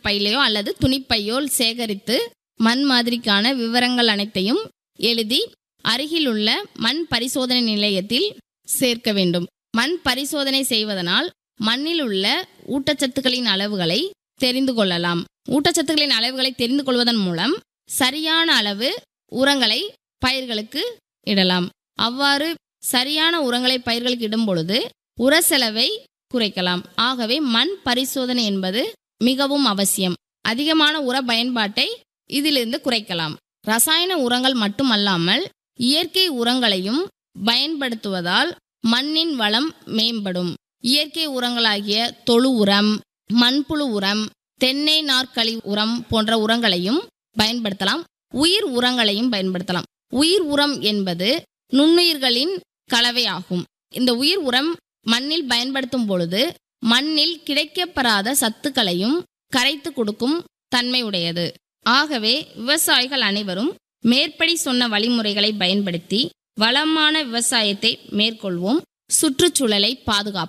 பையிலையோ அல்லது துணிப்பையோ சேகரித்து மண் மாதிரிக்கான விவரங்கள் அனைத்தையும் எழுதி அருகிலுள்ள மண் பரிசோதனை நிலையத்தில் சேர்க்க வேண்டும் மண் பரிசோதனை செய்வதனால் மண்ணில் உள்ள ஊட்டச்சத்துக்களின் அளவுகளை தெரிந்து கொள்ளலாம் ஊட்டச்சத்துக்களின் அளவுகளை தெரிந்து கொள்வதன் மூலம் சரியான அளவு உரங்களை பயிர்களுக்கு இடலாம் அவ்வாறு சரியான உரங்களை பயிர்களுக்கு இடும் பொழுது உர செலவை குறைக்கலாம் ஆகவே மண் பரிசோதனை என்பது மிகவும் அவசியம் அதிகமான உர பயன்பாட்டை இதிலிருந்து குறைக்கலாம் ரசாயன உரங்கள் மட்டுமல்லாமல் இயற்கை உரங்களையும் பயன்படுத்துவதால் மண்ணின் வளம் மேம்படும் இயற்கை உரங்களாகிய தொழு உரம் மண்புழு உரம் தென்னை நாற்களி உரம் போன்ற உரங்களையும் பயன்படுத்தலாம் உயிர் உரங்களையும் பயன்படுத்தலாம் உயிர் உரம் என்பது நுண்ணுயிர்களின் கலவையாகும் இந்த உயிர் உரம் மண்ணில் பயன்படுத்தும் பொழுது மண்ணில் கிடைக்கப்பெறாத சத்துக்களையும் கரைத்து கொடுக்கும் தன்மை உடையது ஆகவே விவசாயிகள் அனைவரும் மேற்படி சொன்ன வழிமுறைகளை பயன்படுத்தி வளமான விவசாயத்தை மேற்கொள்வோம் சுற்றுச்சூழலை பாதுகாப்போம்